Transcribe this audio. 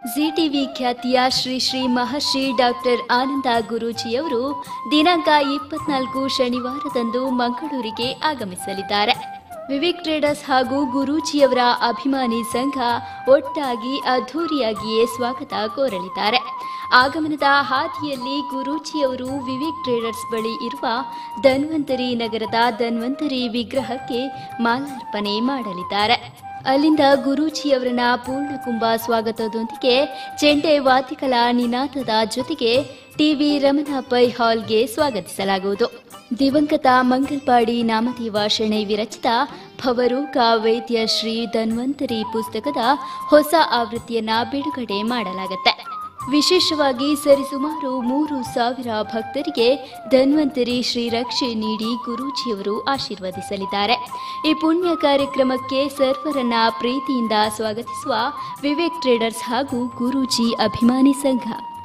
ಜಿಟಿವಿ ಖ್ಯಾತಿಯ ಶ್ರೀ ಶ್ರೀ ಮಹರ್ಷಿ ಡಾಕ್ಟರ್ ಆನಂದ ಗುರೂಜಿಯವರು ದಿನಾಂಕ ಇಪ್ಪತ್ನಾಲ್ಕು ಶನಿವಾರದಂದು ಮಂಗಳೂರಿಗೆ ಆಗಮಿಸಲಿದ್ದಾರೆ ವಿವೇಕ್ ಟ್ರೇಡರ್ಸ್ ಹಾಗೂ ಗುರೂಜಿಯವರ ಅಭಿಮಾನಿ ಸಂಘ ಒಟ್ಟಾಗಿ ಅದ್ಧೂರಿಯಾಗಿಯೇ ಸ್ವಾಗತ ಕೋರಲಿದ್ದಾರೆ ಆಗಮನದ ಹಾದಿಯಲ್ಲಿ ಗುರೂಜಿಯವರು ವಿವೇಕ್ ಟ್ರೇಡರ್ಸ್ ಬಳಿ ಇರುವ ಧನ್ವಂತರಿ ನಗರದ ಧನ್ವಂತರಿ ವಿಗ್ರಹಕ್ಕೆ ಮಾಲಾರ್ಪಣೆ ಮಾಡಲಿದ್ದಾರೆ ಅಲ್ಲಿಂದ ಗುರೂಜಿಯವರನ್ನ ಪೂರ್ಣಕುಂಭ ಸ್ವಾಗತದೊಂದಿಗೆ ಚೆಂಡೆ ವಾದ್ಯಕಲಾ ನಿನಾದದ ಜೊತೆಗೆ ಟಿವಿ ರಮಣ ಪೈ ಹಾಲ್ಗೆ ಸ್ವಾಗತಿಸಲಾಗುವುದು ದಿವಂಗತ ಮಂಗಲ್ಪಾಡಿ ನಾಮದೇವ ಶೆಣೈ ವಿರಚಿತ ಭವರೂಕ ವೈದ್ಯ ಶ್ರೀ ಧನ್ವಂತರಿ ಪುಸ್ತಕದ ಹೊಸ ಆವೃತ್ತಿಯನ್ನ ಬಿಡುಗಡೆ ಮಾಡಲಾಗುತ್ತೆ ವಿಶೇಷವಾಗಿ ಸರಿಸುಮಾರು ಮೂರು ಸಾವಿರ ಭಕ್ತರಿಗೆ ಧನ್ವಂತರಿ ಶ್ರೀರಕ್ಷೆ ನೀಡಿ ಗುರೂಜಿಯವರು ಆಶೀರ್ವದಿಸಲಿದ್ದಾರೆ ಈ ಪುಣ್ಯ ಕಾರ್ಯಕ್ರಮಕ್ಕೆ ಸರ್ವರನ್ನ ಪ್ರೀತಿಯಿಂದ ಸ್ವಾಗತಿಸುವ ವಿವೇಕ್ ಟ್ರೇಡರ್ಸ್ ಹಾಗೂ ಗುರೂಜಿ ಅಭಿಮಾನಿ ಸಂಘ